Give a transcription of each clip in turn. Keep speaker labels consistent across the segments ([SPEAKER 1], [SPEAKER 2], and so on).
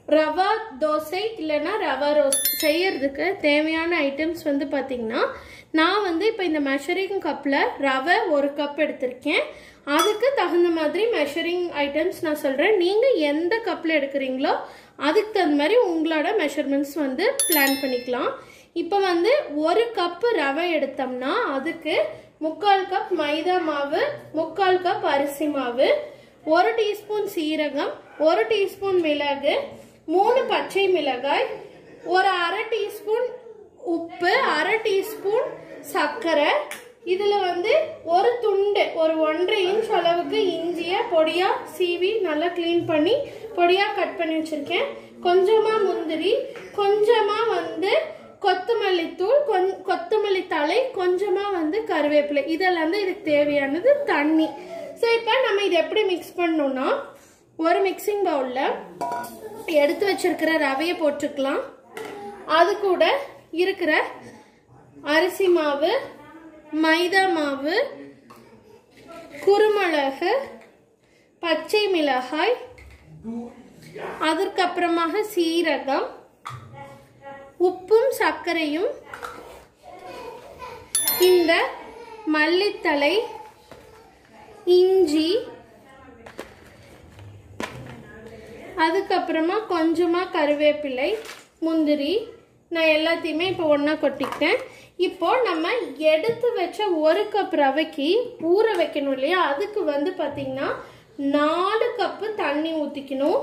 [SPEAKER 1] ரவா தோசை இல்லைன்னா ரவா ரோஸ் செய்யறதுக்கு தேவையான ஐட்டம்ஸ் வந்து பார்த்தீங்கன்னா நான் வந்து இப்போ இந்த மெஷரிங் கப்பில் ரவை ஒரு கப் எடுத்திருக்கேன் அதுக்கு தகுந்த மாதிரி மெஷரிங் ஐட்டம்ஸ் நான் சொல்கிறேன் நீங்கள் எந்த கப்பில் எடுக்கிறீங்களோ அதுக்கு தகுந்த மாதிரி உங்களோட மெஷர்மெண்ட்ஸ் வந்து பிளான் பண்ணிக்கலாம் இப்போ வந்து ஒரு கப்பு ரவை எடுத்தோம்னா அதுக்கு முக்கால் கப் மைதா மாவு முக்கால் கப் அரிசி மாவு ஒரு டீஸ்பூன் சீரகம் ஒரு டீஸ்பூன் மிளகு மூணு பச்சை மிளகாய் ஒரு அரை டீஸ்பூன் உப்பு அரை டீஸ்பூன் சர்க்கரை இதுல வந்து ஒரு துண்டு ஒரு ஒன்றரை இன்ச் அளவுக்கு இஞ்சிய பொடியா சீவி நல்லா க்ளீன் பண்ணி பொடியா கட் பண்ணி வச்சிருக்கேன் கொஞ்சமா முந்திரி கொஞ்சமா வந்து கொத்தமல்லி தூள் கொஞ் கொத்தமல்லி தழை கொஞ்சமா வந்து கருவேப்பிலை இதெல்லாம் வந்து இதுக்கு தேவையானது தண்ணி ஸோ இப்போ நம்ம இதை எப்படி மிக்ஸ் பண்ணணும்னா ஒரு மிக்சிங் பவுலில் எடுத்து வச்சிருக்கிற ரவையை போட்டுக்கலாம் அது கூட இருக்கிற அரிசி மாவு மைதா மாவு குருமிளகு பச்சை மிளகாய் அதற்கப்புறமாக சீரகம் உப்பும் சர்க்கரையும் இந்த மல்லித்தலை இஞ்சி அதுக்கப்புறமா கொஞ்சமா கருவேப்பிலை முந்திரி நான் எல்லாத்தையுமே இப்போ ஒன்றா கொட்டிக்கிட்டேன் இப்போ நம்ம எடுத்து வச்ச ஒரு கப் ரவைக்கு ஊற வைக்கணும் இல்லையா அதுக்கு வந்து பார்த்தீங்கன்னா நாலு கப்பு தண்ணி ஊற்றிக்கணும்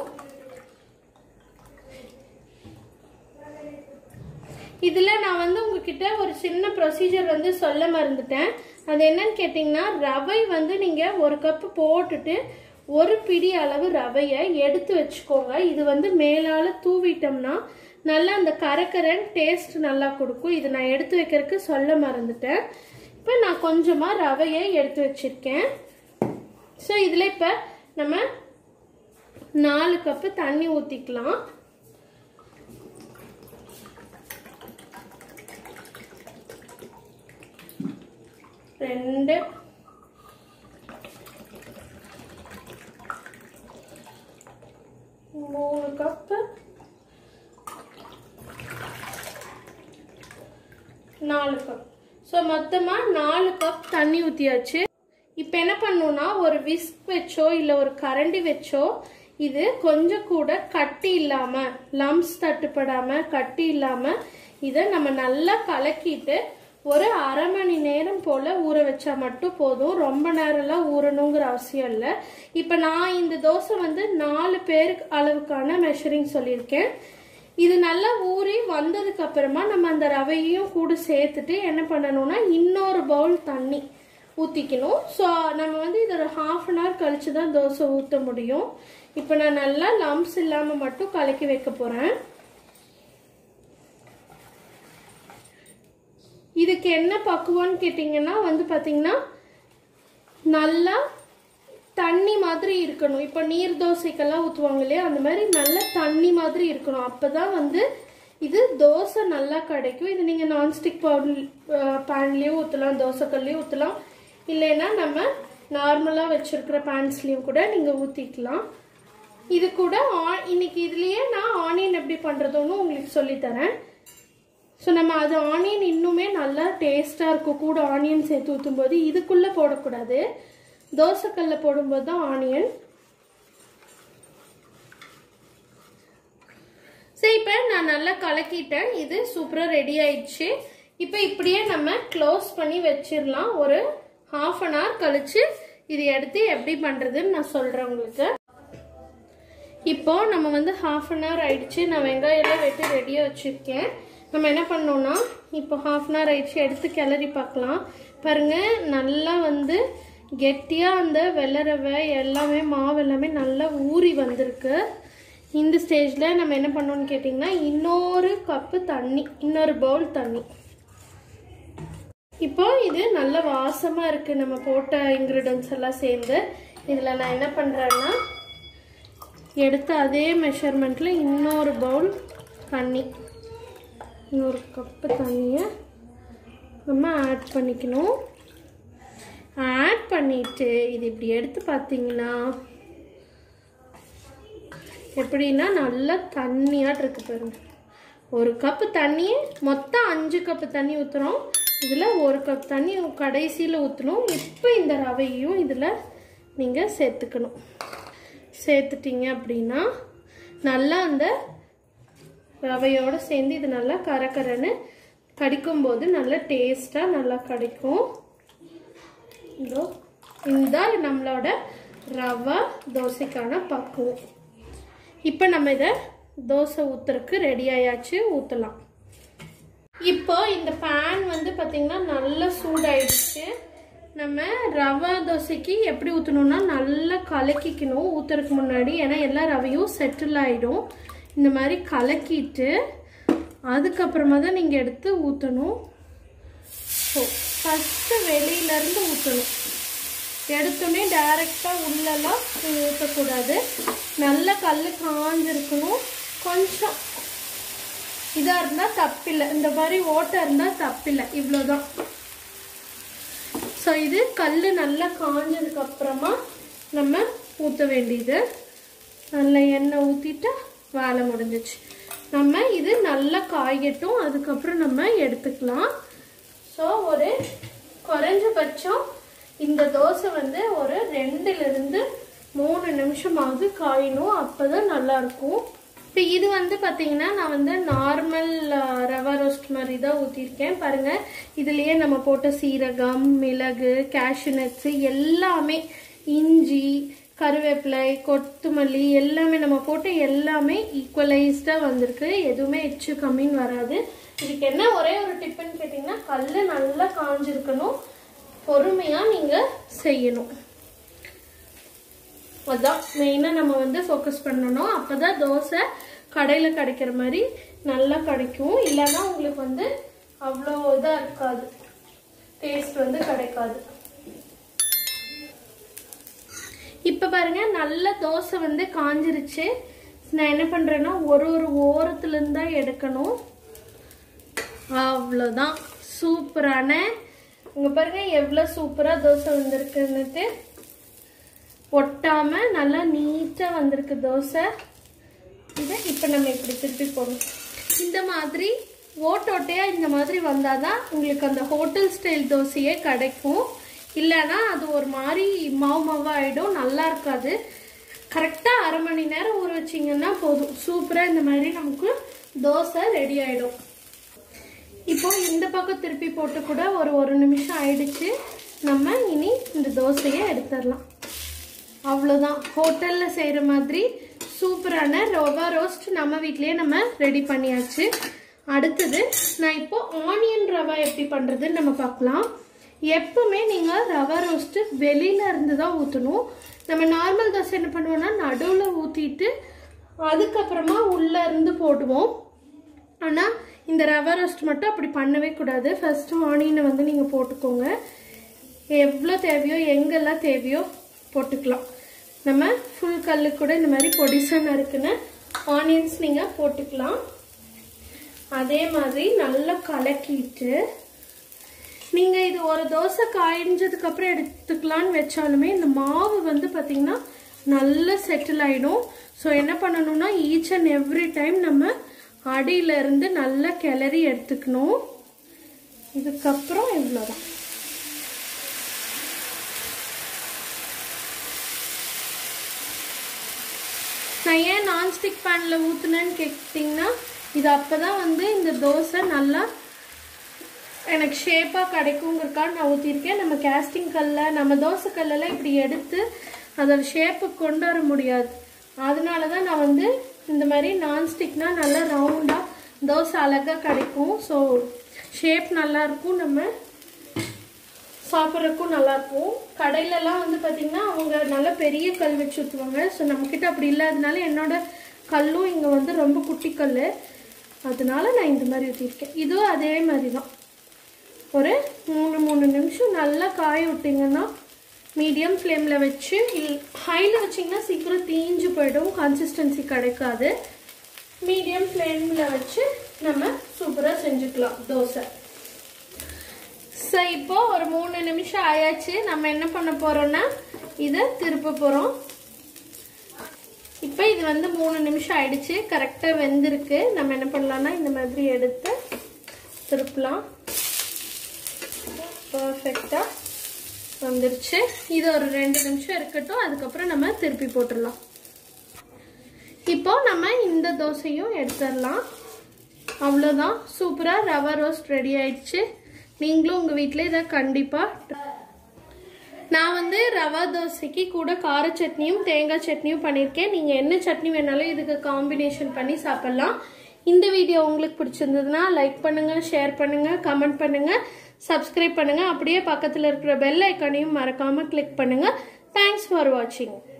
[SPEAKER 1] இதில் நான் வந்து உங்ககிட்ட ஒரு சின்ன ப்ரொசீஜர் வந்து சொல்ல மறந்துட்டேன் அது என்னன்னு கேட்டிங்கன்னா ரவை வந்து நீங்கள் ஒரு கப்பு போட்டுட்டு ஒரு பிடி அளவு ரவையை எடுத்து வச்சுக்கோங்க இது வந்து மேலால் தூவிட்டோம்னா நல்லா அந்த கரக்கரன் டேஸ்ட் நல்லா கொடுக்கும் இது நான் எடுத்து வைக்கிறதுக்கு சொல்ல மறந்துட்டேன் இப்போ நான் கொஞ்சமாக ரவையை எடுத்து வச்சிருக்கேன் ஸோ இதில் இப்போ நம்ம நாலு கப்பு தண்ணி ஊற்றிக்கலாம் ரெண்டு மூணு கப்பு நாலு கப் ஸோ மொத்தமாக நாலு கப் தண்ணி ஊற்றியாச்சு இப்போ என்ன பண்ணணும்னா ஒரு விஸ்க் வச்சோ இல்லை ஒரு கரண்டி வச்சோ இது கொஞ்சம் கூட கட்டி இல்லாமல் லம்ஸ் தட்டுப்படாமல் கட்டி இல்லாமல் இதை நம்ம நல்லா கலக்கிட்டு ஒரு அரை மணி நேரம் போல் ஊற வச்சா மட்டும் போதும் ரொம்ப நேரம்லாம் ஊறணுங்கிற அவசியம் இல்லை இப்போ நான் இந்த தோசை வந்து நாலு பேருக்கு அளவுக்கான மெஷரிங் சொல்லியிருக்கேன் இது நல்லா ஊறி வந்ததுக்கு அப்புறமா நம்ம அந்த ரவையும் கூட சேர்த்துட்டு என்ன பண்ணணும்னா இன்னொரு பவுல் தண்ணி ஊற்றிக்கணும் ஸோ நம்ம வந்து இது ஒரு ஹாஃப் அன் ஹவர் கழிச்சு தான் தோசை ஊற்ற முடியும் இப்போ நான் நல்லா லம்ஸ் இல்லாமல் மட்டும் கலக்கி வைக்க போகிறேன் இதுக்கு என்ன பக்குவம்னு கேட்டிங்கன்னா வந்து பார்த்தீங்கன்னா நல்லா தண்ணி மாதிரி இருக்கணும் இப்போ நீர் தோசைக்கெல்லாம் ஊற்றுவாங்க இல்லையா அந்த மாதிரி நல்ல தண்ணி மாதிரி இருக்கணும் அப்போ தான் வந்து இது தோசை நல்லா கிடைக்கும் இது நீங்கள் நான்ஸ்டிக் பவுல் பேன்லேயும் ஊற்றலாம் தோசைக்கல்லையும் ஊற்றலாம் இல்லைன்னா நம்ம நார்மலாக வச்சுருக்கிற பேன்ஸ்லேயும் கூட நீங்கள் ஊற்றிக்கலாம் இது கூட ஆ இன்னைக்கு இதுலேயே நான் ஆனியன் எப்படி பண்ணுறதுன்னு உங்களுக்கு சொல்லித்தரேன் ஸோ நம்ம அது ஆனியன் இன்னுமே நல்லா டேஸ்ட்டாக இருக்கும் கூட ஆனியன் சேர்த்து ஊற்றும்போது இதுக்குள்ளே போடக்கூடாது தோசைக்கல்ல போடும்போது தான் ஆனியன் சரி இப்போ நான் நல்லா கலக்கிட்டேன் இது சூப்பராக ரெடி ஆயிடுச்சு இப்போ இப்படியே நம்ம க்ளோஸ் பண்ணி வச்சிடலாம் ஒரு ஹாஃப் அன் ஹவர் கழிச்சு இது எடுத்து எப்படி பண்ணுறதுன்னு நான் சொல்கிறேன் உங்களுக்கு இப்போ நம்ம வந்து ஹாஃப் அன் ஹவர் ஆயிடுச்சு நான் வெங்காயம்லாம் வெட்டி ரெடியாக வச்சுருக்கேன் நம்ம என்ன பண்ணோம்னா இப்போ ஹாஃப் அன் ஹவர் ஆயிடுச்சு எடுத்து கிளறி பார்க்கலாம் பாருங்க நல்லா வந்து கெட்டியாக அந்த வெள்ளை ரவை எல்லாமே மாவு எல்லாமே நல்லா ஊறி வந்திருக்கு இந்த ஸ்டேஜில் நம்ம என்ன பண்ணோம்னு கேட்டிங்கன்னா இன்னொரு கப்பு தண்ணி இன்னொரு பவுல் தண்ணி இப்போ இது நல்ல வாசமாக இருக்குது நம்ம போட்ட இன்க்ரீடியன்ஸ் எல்லாம் சேர்ந்து இதில் நான் என்ன பண்ணுறேன்னா எடுத்த அதே மெஷர்மெண்ட்டில் இன்னொரு பவுல் தண்ணி இன்னொரு கப்பு தண்ணியை நம்ம ஆட் பண்ணிக்கணும் ஆட் பண்ணிட்டு இது இப்படி எடுத்து பார்த்தீங்கன்னா எப்படின்னா நல்லா தண்ணியாட்டு இருக்கு பாருங்க ஒரு கப்பு தண்ணி மொத்தம் அஞ்சு கப்பு தண்ணி ஊற்றுறோம் இதில் ஒரு கப் தண்ணி கடைசியில் ஊற்றணும் இப்போ இந்த ரவையும் இதில் நீங்கள் சேர்த்துக்கணும் சேர்த்துட்டீங்க அப்படின்னா நல்லா அந்த ரவையோடு சேர்ந்து இது நல்லா கரகரன்னு கடிக்கும்போது நல்லா டேஸ்ட்டாக நல்லா கிடைக்கும் இதோ இந்த நம்மளோட ரவா தோசைக்கான பக்குவம் இப்போ நம்ம இதை தோசை ஊற்றுறதுக்கு ரெடி ஆயாச்சு ஊற்றலாம் இப்போ இந்த பேன் வந்து பார்த்திங்கன்னா நல்லா சூடாயிடுச்சு நம்ம ரவா தோசைக்கு எப்படி ஊற்றணும்னா நல்லா கலக்கிக்கணும் ஊற்றுறதுக்கு முன்னாடி ஏன்னா எல்லா ரவையும் செட்டில் ஆகிடும் இந்த மாதிரி கலக்கிட்டு அதுக்கப்புறமா தான் நீங்கள் எடுத்து ஊற்றணும் ஸோ ஃபஸ்ட்டு வெளியிலேருந்து ஊற்றணும் எடுத்தோடனே டைரெக்டாக உள்ளெல்லாம் ஊற்றக்கூடாது நல்ல கல் காஞ்சிருக்கணும் கொஞ்சம் இதாக இருந்தால் தப்பில்லை இந்த மாதிரி ஓட்டை இருந்தால் தப்பில்லை இவ்வளோதான் ஸோ இது கல் நல்லா காஞ்சதுக்கு அப்புறமா நம்ம ஊற்ற வேண்டியது நல்ல எண்ணெய் ஊற்றிட்டு வேலை முடிஞ்சிச்சு நம்ம இது நல்லா காயட்டும் அதுக்கப்புறம் நம்ம எடுத்துக்கலாம் ஸோ ஒரு குறைஞ்சபட்சம் இந்த தோசை வந்து ஒரு ரெண்டுலேருந்து மூணு நிமிஷமாவது காயணும் அப்போ தான் நல்லாயிருக்கும் இப்போ இது வந்து பார்த்தீங்கன்னா நான் வந்து நார்மல் ரவா ரோஸ்ட் மாதிரி தான் ஊற்றிருக்கேன் பாருங்கள் இதுலேயே நம்ம போட்ட சீரகம் மிளகு கேஷ்யூ நட்ஸு எல்லாமே இஞ்சி கருவேப்பிலை கொத்துமல்லி எல்லாமே நம்ம போட்டு எல்லாமே ஈக்குவலைஸ்டாக வந்திருக்கு எதுவுமே எச்சு கம்மின்னு வராது இதுக்கு என்ன ஒரே ஒரு டிப்புன்னு கேட்டிங்கன்னா கல் நல்லா காஞ்சிருக்கணும் பொறுமையாக நீங்கள் செய்யணும் அதான் மெயினாக நம்ம வந்து ஃபோக்கஸ் பண்ணணும் அப்போ தான் தோசை கடையில் கிடைக்கிற மாதிரி நல்லா கிடைக்கும் இல்லைன்னா உங்களுக்கு வந்து அவ்வளோ இதாக இருக்காது டேஸ்ட் வந்து கிடைக்காது இப்போ பாருங்க நல்ல தோசை வந்து காஞ்சிருச்சு நான் என்ன பண்ணுறேன்னா ஒரு ஒரு ஓரத்துலேருந்து தான் எடுக்கணும் அவ்வளோதான் சூப்பரான இங்கே பாருங்க எவ்வளோ சூப்பராக தோசை வந்திருக்குன்னுட்டு ஒட்டாம நல்லா நீட்டாக வந்திருக்கு தோசை இதை இப்போ நம்ம இப்படி திருப்பி போடணும் இந்த மாதிரி ஓட்டோட்டையாக இந்த மாதிரி வந்தால் தான் உங்களுக்கு அந்த ஹோட்டல் ஸ்டைல் தோசையே கிடைக்கும் இல்லைன்னா அது ஒரு மாதிரி மாவு மாவாயிடும் நல்லா இருக்காது கரெக்டாக அரை மணி நேரம் ஊற வச்சிங்கன்னா போதும் சூப்பராக இந்த மாதிரி நமக்கு தோசை ரெடி ஆகிடும் இப்போ இந்த பக்கம் திருப்பி போட்டு கூட ஒரு ஒரு நிமிஷம் ஆயிடுச்சு நம்ம இனி இந்த தோசையை எடுத்துடலாம் அவ்வளோதான் ஹோட்டலில் செய்கிற மாதிரி சூப்பரான ரவா ரோஸ்ட் நம்ம வீட்லேயே நம்ம ரெடி பண்ணியாச்சு அடுத்தது நான் இப்போ ஆனியன் ரவா எப்படி பண்ணுறதுன்னு நம்ம பார்க்கலாம் எப்பவுமே நீங்கள் ரவா ரோஸ்ட்டு வெளியில இருந்து தான் ஊற்றணும் நம்ம நார்மல் தோசை என்ன பண்ணுவோம்னா நடுவில் ஊற்றிட்டு அதுக்கப்புறமா உள்ளே இருந்து போடுவோம் ஆனால் இந்த ரவா ரோஸ்ட் மட்டும் அப்படி பண்ணவே கூடாது ஃபஸ்ட்டு ஆனியனை வந்து நீங்கள் போட்டுக்கோங்க எவ்வளோ தேவையோ எங்கெல்லாம் தேவையோ போட்டுக்கலாம் நம்ம ஃபுல் கல்லு கூட இந்த மாதிரி பொடிசன் இருக்குன்னு ஆனியன்ஸ் நீங்கள் போட்டுக்கலாம் அதே மாதிரி நல்லா கலக்கிட்டு நீங்கள் இது ஒரு தோசை காய்ஞ்சதுக்கு அப்புறம் எடுத்துக்கலான்னு வச்சாலுமே இந்த மாவு வந்து பார்த்தீங்கன்னா நல்லா செட்டில் ஆகிடும் ஸோ என்ன பண்ணணும்னா ஈச் அண்ட் எவ்ரி டைம் நம்ம அடியில இருந்து நல்லா கிளறி எடுத்துக்கணும் இதுக்கப்புறம் இவ்வளோதான் நான் ஏன் நான்ஸ்டிக் பேனில் ஊற்றுனேன்னு கேட்டிங்கன்னா இது அப்போ தான் வந்து இந்த தோசை நல்லா எனக்கு ஷேப்பாக கிடைக்குங்கிறக்காக நான் ஊற்றிருக்கேன் நம்ம கேஸ்டிங் கல்ல நம்ம தோசை கல்லெல்லாம் இப்படி எடுத்து அதோட ஷேப்பு கொண்டு வர முடியாது அதனால தான் நான் வந்து இந்த மாதிரி நான்ஸ்டிக்னா நல்லா ரவுண்டாக தோசை அழகாக கிடைக்கும் ஸோ ஷேப் நல்லாயிருக்கும் நம்ம சாப்பிட்றதுக்கும் நல்லாயிருக்கும் கடையிலலாம் வந்து பார்த்திங்கன்னா அவங்க நல்ல பெரிய கல் வச்சு ஊற்றுவாங்க ஸோ நம்மக்கிட்ட அப்படி இல்லாதனால என்னோட கல்லும் இங்கே வந்து ரொம்ப குட்டி கல் அதனால நான் இந்த மாதிரி ஊற்றிருக்கேன் இதுவும் அதே மாதிரி தான் ஒரு மூணு மூணு நிமிஷம் நல்லா காய விட்டிங்கன்னா மீடியம் ஃப்ளேமில் வச்சு இல் ஹையில் வச்சிங்கன்னா சீக்கிரம் தீஞ்சு போயிடும் கன்சிஸ்டன்சி கிடைக்காது மீடியம் ஃப்ளேமில் வச்சு நம்ம சூப்பராக செஞ்சுக்கலாம் தோசை ஸோ இப்போ ஒரு மூணு நிமிஷம் ஆயாச்சு நம்ம என்ன பண்ண போறோம்னா இதை திருப்ப போகிறோம் இப்போ இது வந்து மூணு நிமிஷம் ஆயிடுச்சு கரெக்டாக வெந்திருக்கு நம்ம என்ன பண்ணலாம்னா இந்த மாதிரி எடுத்து திருப்பலாம் பர்ஃபெக்டாக வந்துருச்சு இது ஒரு ரெண்டு நிமிஷம் இருக்கட்டும் அதுக்கப்புறம் நம்ம திருப்பி போட்டுடலாம் இப்போ நம்ம இந்த தோசையும் எடுத்துடலாம் அவ்வளோதான் சூப்பராக ரவா ரோஸ்ட் ரெடி ஆயிடுச்சு நீங்களும் உங்கள் வீட்டில் இதை கண்டிப்பாக நான் வந்து ரவா தோசைக்கு கூட கார சட்னியும் தேங்காய் சட்னியும் பண்ணியிருக்கேன் நீங்கள் என்ன சட்னி வேணாலும் இதுக்கு காம்பினேஷன் பண்ணி சாப்பிட்லாம் இந்த வீடியோ உங்களுக்கு பிடிச்சிருந்ததுன்னா லைக் பண்ணுங்கள் ஷேர் பண்ணுங்கள் கமெண்ட் பண்ணுங்கள் சப்ஸ்கிரைப் பண்ணுங்கள் அப்படியே பக்கத்தில் இருக்கிற பெல் ஐக்கானையும் மறக்காமல் கிளிக் பண்ணுங்கள் தேங்க்ஸ் ஃபார் வாட்சிங்